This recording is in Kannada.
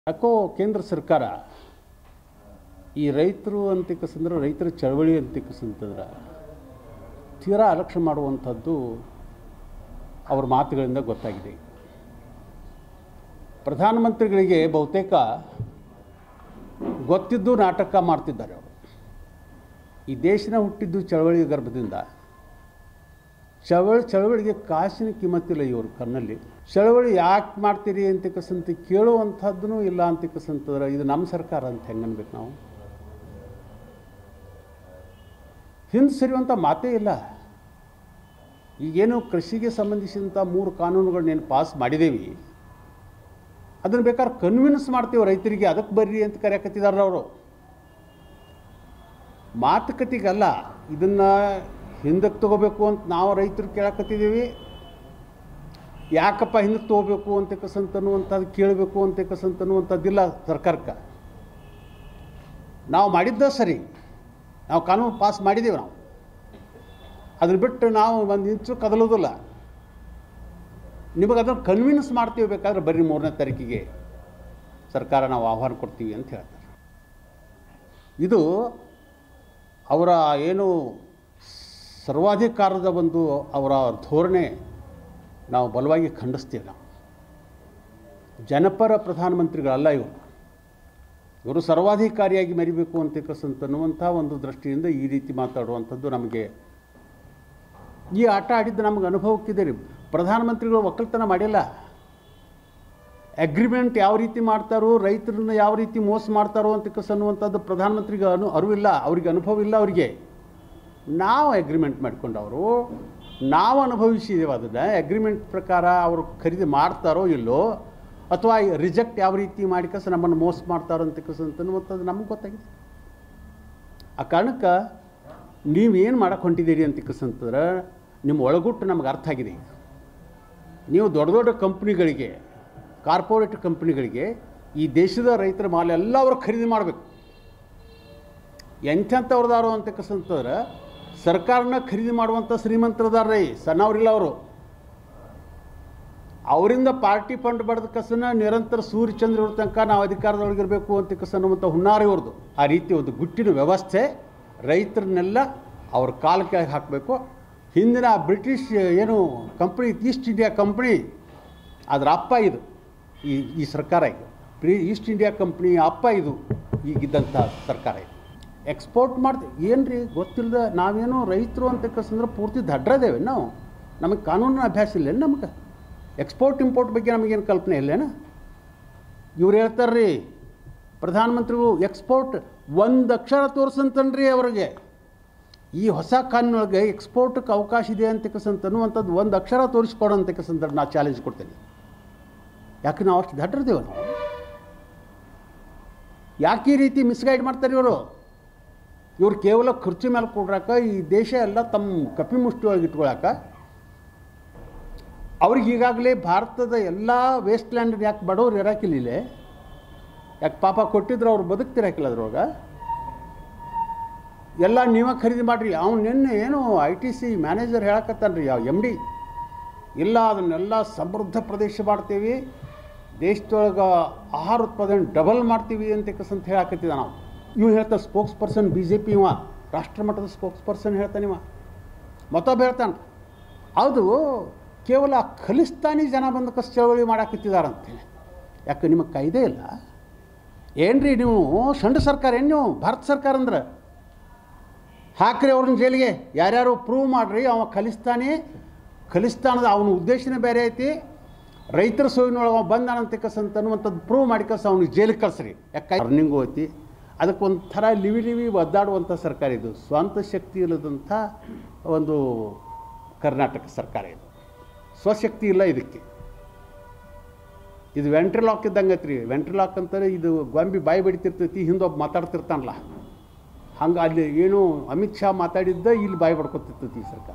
ಯಾಕೋ ಕೇಂದ್ರ ಸರ್ಕಾರ ಈ ರೈತರು ಅಂತಿಕಸಂದ್ರೆ ರೈತರ ಚಳವಳಿ ಅಂತಿಕಸಂತಂದ್ರೆ ತೀರಾ ಅಲಕ್ಷ್ಯ ಮಾಡುವಂಥದ್ದು ಅವ್ರ ಮಾತುಗಳಿಂದ ಗೊತ್ತಾಗಿದೆ ಪ್ರಧಾನಮಂತ್ರಿಗಳಿಗೆ ಬಹುತೇಕ ಗೊತ್ತಿದ್ದು ನಾಟಕ ಮಾಡ್ತಿದ್ದಾರೆ ಅವರು ಈ ದೇಶನ ಹುಟ್ಟಿದ್ದು ಚಳವಳಿ ಗರ್ಭದಿಂದ ಚಳವಳಿ ಚಳವಳಿಗೆ ಕಾಸಿನ ಕಿಮ್ಮತ್ತಿಲ್ಲ ಇವ್ರ ಕಣ್ಣಲ್ಲಿ ಚಳವಳಿ ಯಾಕೆ ಮಾಡ್ತೀರಿ ಅಂತಿಕಸಂತ ಕೇಳುವಂಥದ್ದೂ ಇಲ್ಲ ಅಂತಿಕಸಂತಂದ್ರೆ ಇದು ನಮ್ಮ ಸರ್ಕಾರ ಅಂತ ಹೆಂಗೆ ಅನ್ಬೇಕು ನಾವು ಹಿಂದೆ ಸರಿಯುವಂಥ ಮಾತೇ ಇಲ್ಲ ಈಗೇನು ಕೃಷಿಗೆ ಸಂಬಂಧಿಸಿದಂಥ ಮೂರು ಕಾನೂನುಗಳನ್ನೇನು ಪಾಸ್ ಮಾಡಿದ್ದೇವೆ ಅದನ್ನು ಬೇಕಾದ್ರೆ ಕನ್ವಿನ್ಸ್ ಮಾಡ್ತೀವಿ ರೈತರಿಗೆ ಅದಕ್ಕೆ ಬರ್ರಿ ಅಂತ ಕರೆಯಕತ್ತಿದಾರ ಅವರು ಮಾತುಕತೆಗಲ್ಲ ಇದನ್ನು ಹಿಂದಕ್ಕೆ ತಗೋಬೇಕು ಅಂತ ನಾವು ರೈತರು ಕೇಳಕತ್ತಿದ್ದೀವಿ ಯಾಕಪ್ಪ ಹಿಂದಕ್ಕೆ ತೊಗೋಬೇಕು ಅಂತ ಕಸಂತನ್ನುವಂಥದ್ದು ಕೇಳಬೇಕು ಅಂತ ಕಸಂತನ್ನುವಂಥದ್ದಿಲ್ಲ ಸರ್ಕಾರಕ್ಕೆ ನಾವು ಮಾಡಿದ್ದ ಸರಿ ನಾವು ಕಾನೂನು ಪಾಸ್ ಮಾಡಿದ್ದೀವಿ ನಾವು ಅದನ್ನ ಬಿಟ್ಟು ನಾವು ಒಂದು ಇಂಚು ಕದಲೋದಿಲ್ಲ ನಿಮಗೆ ಅದನ್ನು ಕನ್ವಿನ್ಸ್ ಮಾಡ್ತೀವಿ ಬೇಕಾದ್ರೆ ಬರ್ರಿ ಮೂರನೇ ತಾರೀಕಿಗೆ ಸರ್ಕಾರ ನಾವು ಆಹ್ವಾನ ಕೊಡ್ತೀವಿ ಅಂತ ಹೇಳ್ತಾರೆ ಇದು ಅವರ ಏನು ಸರ್ವಾಧಿಕಾರದ ಒಂದು ಅವರ ಧೋರಣೆ ನಾವು ಬಲವಾಗಿ ಖಂಡಿಸ್ತೀವಿ ನಾವು ಜನಪರ ಪ್ರಧಾನಮಂತ್ರಿಗಳಲ್ಲ ಇವರು ಇವರು ಸರ್ವಾಧಿಕಾರಿಯಾಗಿ ಮೆರಿಬೇಕು ಅಂತಕ್ಕಂತನ್ನುವಂಥ ಒಂದು ದೃಷ್ಟಿಯಿಂದ ಈ ರೀತಿ ಮಾತಾಡುವಂಥದ್ದು ನಮಗೆ ಈ ಆಟ ಆಡಿದ್ದು ನಮಗೆ ಅನುಭವಕ್ಕಿದೆ ರೀ ಪ್ರಧಾನಮಂತ್ರಿಗಳು ಒಕ್ಕಲ್ತನ ಮಾಡಿಲ್ಲ ಅಗ್ರಿಮೆಂಟ್ ಯಾವ ರೀತಿ ಮಾಡ್ತಾರೋ ರೈತರನ್ನ ಯಾವ ರೀತಿ ಮೋಸ ಮಾಡ್ತಾರೋ ಅಂತ ಅನ್ನುವಂಥದ್ದು ಪ್ರಧಾನಮಂತ್ರಿಗೆ ಅನು ಅರಿವಿಲ್ಲ ಅವ್ರಿಗೆ ಅನುಭವ ಇಲ್ಲ ಅವರಿಗೆ ನಾವು ಅಗ್ರಿಮೆಂಟ್ ಮಾಡ್ಕೊಂಡವರು ನಾವು ಅನುಭವಿಸಿದ್ದೇವೆ ಅದನ್ನು ಅಗ್ರಿಮೆಂಟ್ ಪ್ರಕಾರ ಅವರು ಖರೀದಿ ಮಾಡ್ತಾರೋ ಇಲ್ಲೋ ಅಥವಾ ರಿಜೆಕ್ಟ್ ಯಾವ ರೀತಿ ಮಾಡಿಕಸ ನಮ್ಮನ್ನು ಮೋಸ ಮಾಡ್ತಾರೋ ಅಂತ ಅಂತನ್ನುವಂಥದ್ದು ನಮಗೆ ಗೊತ್ತಾಗಿದೆ ಆ ಕಾರಣಕ್ಕೆ ನೀವೇನು ಮಾಡಕ್ಕೆ ಹೊಂಟಿದ್ದೀರಿ ಅಂತ ಅಂತಂದ್ರೆ ನಿಮ್ಮ ಒಳಗುಟ್ಟು ನಮಗೆ ಅರ್ಥ ಆಗಿದೆ ಈಗ ನೀವು ದೊಡ್ಡ ದೊಡ್ಡ ಕಂಪ್ನಿಗಳಿಗೆ ಕಾರ್ಪೊರೇಟ್ ಕಂಪ್ನಿಗಳಿಗೆ ಈ ದೇಶದ ರೈತರ ಮಾಲ್ ಎಲ್ಲ ಅವರು ಖರೀದಿ ಮಾಡಬೇಕು ಎಂಥವ್ರದಾರು ಅಂತ ಕಸಂತಂದ್ರೆ ಸರ್ಕಾರನ ಖರೀದಿ ಮಾಡುವಂಥ ಶ್ರೀಮಂತರದಾರ ರೀ ಸಣ್ಣವರಿಲ್ಲ ಅವರು ಅವರಿಂದ ಪಾರ್ಟಿ ಫಂಡ್ ಬಡ್ದ ಕಸನ ನಿರಂತರ ಸೂರ್ಯ ಚಂದ್ರ ಇರೋ ತನಕ ನಾವು ಅಧಿಕಾರದೊಳಗಿರಬೇಕು ಅಂತ ಕಸನ್ನುವಂಥ ಹುನ್ನಾರ ಇವ್ರದ್ದು ಆ ರೀತಿ ಒಂದು ಗುಟ್ಟಿನ ವ್ಯವಸ್ಥೆ ರೈತರನ್ನೆಲ್ಲ ಅವ್ರ ಕಾಲಕ್ಕೆ ಹಾಕಬೇಕು ಹಿಂದಿನ ಬ್ರಿಟಿಷ್ ಏನು ಕಂಪ್ನಿ ಈಸ್ಟ್ ಇಂಡಿಯಾ ಕಂಪ್ನಿ ಅದರ ಅಪ್ಪ ಇದು ಈ ಈ ಸರ್ಕಾರ ಇದು ಪ್ರೀ ಈಸ್ಟ್ ಇಂಡಿಯಾ ಕಂಪ್ನಿ ಅಪ್ಪ ಇದು ಈಗಿದ್ದಂಥ ಸರ್ಕಾರ ಇದು ಎಕ್ಸ್ಪೋರ್ಟ್ ಮಾಡ್ತೀವಿ ಏನು ರೀ ಗೊತ್ತಿಲ್ಲದ ನಾವೇನು ರೈತರು ಅಂತ ಕಸಂದ್ರೆ ಪೂರ್ತಿ ದಡ್ರದೇವೆ ನಾವು ನಮಗೆ ಕಾನೂನಿನ ಅಭ್ಯಾಸ ಇಲ್ಲ ನಮಗೆ ಎಕ್ಸ್ಪೋರ್ಟ್ ಇಂಪೋರ್ಟ್ ಬಗ್ಗೆ ನಮಗೇನು ಕಲ್ಪನೆ ಇಲ್ಲೇನ ಇವ್ರು ಹೇಳ್ತಾರೆ ರೀ ಪ್ರಧಾನಮಂತ್ರಿಗಳು ಎಕ್ಸ್ಪೋರ್ಟ್ ಒಂದು ಅಕ್ಷರ ತೋರಿಸಂತನ್ರಿ ಅವ್ರಿಗೆ ಈ ಹೊಸ ಕಾನೂನೊಳಗೆ ಎಕ್ಸ್ಪೋರ್ಟ್ಗೆ ಅವಕಾಶ ಇದೆ ಅಂತ ಅನ್ನುವಂಥದ್ದು ಒಂದು ಅಕ್ಷರ ತೋರಿಸ್ಕೊಡು ಅಂತ ಕಸಂದ್ರೆ ನಾ ಚಾಲೆಂಜ್ ಕೊಡ್ತೇನೆ ಯಾಕೆ ನಾವು ಅಷ್ಟು ದಡ್ರದೇವ ನಾವು ಯಾಕೆ ಈ ರೀತಿ ಮಿಸ್ಗೈಡ್ ಮಾಡ್ತಾರೆ ಇವರು ಇವ್ರು ಕೇವಲ ಖರ್ಚು ಮೇಲೆ ಕೊಡ್ರಾಕ ಈ ದೇಶ ಎಲ್ಲ ತಮ್ಮ ಕಪಿ ಮುಷ್ಟಿಯೊಳಗೆ ಇಟ್ಕೊಳಕ ಅವ್ರಿಗೆ ಈಗಾಗಲೇ ಭಾರತದ ಎಲ್ಲ ವೇಸ್ಟ್ ಲ್ಯಾಂಡ್ ಯಾಕೆ ಬಡವ್ರು ಇರಾಕಿಲ್ಲ ಇಲ್ಲೇ ಯಾಕೆ ಪಾಪ ಕೊಟ್ಟಿದ್ರು ಅವ್ರು ಬದುಕ್ತಿರಾಕಿಲ್ಲ ಅದ್ರೊಳಗೆ ಎಲ್ಲ ನೀವೇ ಖರೀದಿ ಮಾಡಿರಿ ಅವ್ನು ನಿನ್ನೆ ಏನು ಐ ಟಿ ಸಿ ಮ್ಯಾನೇಜರ್ ಹೇಳಕತ್ತಾನ ರೀ ಯಾವ ಎಮ್ ಡಿ ಇಲ್ಲ ಅದನ್ನೆಲ್ಲ ಸಮೃದ್ಧ ಪ್ರದೇಶ ಮಾಡ್ತೀವಿ ದೇಶದೊಳಗೆ ಆಹಾರ ಉತ್ಪಾದನೆ ಡಬಲ್ ಮಾಡ್ತೀವಿ ಅಂತ ಕಸಂತ ಹೇಳಕತ್ತಿದ ನಾವು ಇವ್ ಹೇಳ್ತಾನೆ spokesperson B J P ಇವ ರಾಷ್ಟ್ರ ಮಟ್ಟದ ಸ್ಪೋಕ್ಸ್ ಪರ್ಸನ್ ಹೇಳ್ತಾನೆ ಇವ ಮತ್ತೊಬ್ಬ ಹೇಳ್ತಾನೆ ಅದು ಕೇವಲ ಖಲಿಸ್ತಾನಿ ಜನ ಬಂದು ಕಸ್ ಚಳವಳಿ ಮಾಡಾಕತ್ತಿದಾರಂತೆ ಯಾಕೆ ನಿಮಗೆ ಕಾಯ್ದೆ ಇಲ್ಲ ಏನ್ರಿ ನೀವು ಸಣ್ಣ ಸರ್ಕಾರ ಏನು ನೀವು ಭಾರತ ಸರ್ಕಾರ ಅಂದ್ರೆ ಹಾಕ್ರಿ ಅವ್ರನ್ನ ಜೈಲಿಗೆ ಯಾರ್ಯಾರು ಪ್ರೂವ್ ಮಾಡಿರಿ ಅವ ಖಲಿಸ್ತಾನಿ ಖಲಿಸ್ತಾನದ ಅವನ ಉದ್ದೇಶನೇ ಬೇರೆ ಐತಿ ರೈತರ ಸೋಯಿನೊಳಗೆ ಅವ ಬಂದಾನಂತ ಕಸಂತ ಅನ್ನುವಂಥದ್ದು ಪ್ರೂವ್ ಮಾಡಿ ಕಸ ಅವ್ನಿಗೆ ಜೈಲಿಗೆ ಕಳ್ಸ್ರಿ ಯಾಕೆ ರನ್ನಿಂಗು ಐತಿ ಅದಕ್ಕೆ ಒಂಥರ ಲಿವಿ ಲಿವಿ ಒದ್ದಾಡುವಂಥ ಸರ್ಕಾರ ಇದು ಸ್ವಂತ ಶಕ್ತಿ ಇಲ್ಲದಂಥ ಒಂದು ಕರ್ನಾಟಕ ಸರ್ಕಾರ ಇದು ಸ್ವಶಕ್ತಿ ಇಲ್ಲ ಇದಕ್ಕೆ ಇದು ವೆಂಟ್ರಿಲಾಕ್ ಇದ್ದಂಗೆ ಐತ್ರಿ ವೆಂಟ್ರಿಲಾಕ್ ಅಂತಾರೆ ಇದು ಗೊಂಬಿ ಬಾಯಿ ಬಡಿತಿರ್ತೈತಿ ಹಿಂದೊಬ್ಬ ಮಾತಾಡ್ತಿರ್ತಾನಲ್ಲ ಹಂಗೆ ಅಲ್ಲಿ ಏನು ಅಮಿತ್ ಶಾ ಮಾತಾಡಿದ್ದ ಇಲ್ಲಿ ಬಾಯಿ ಬಡ್ಕೊತಿರ್ತೈತಿ ಈ ಸರ್ಕಾರ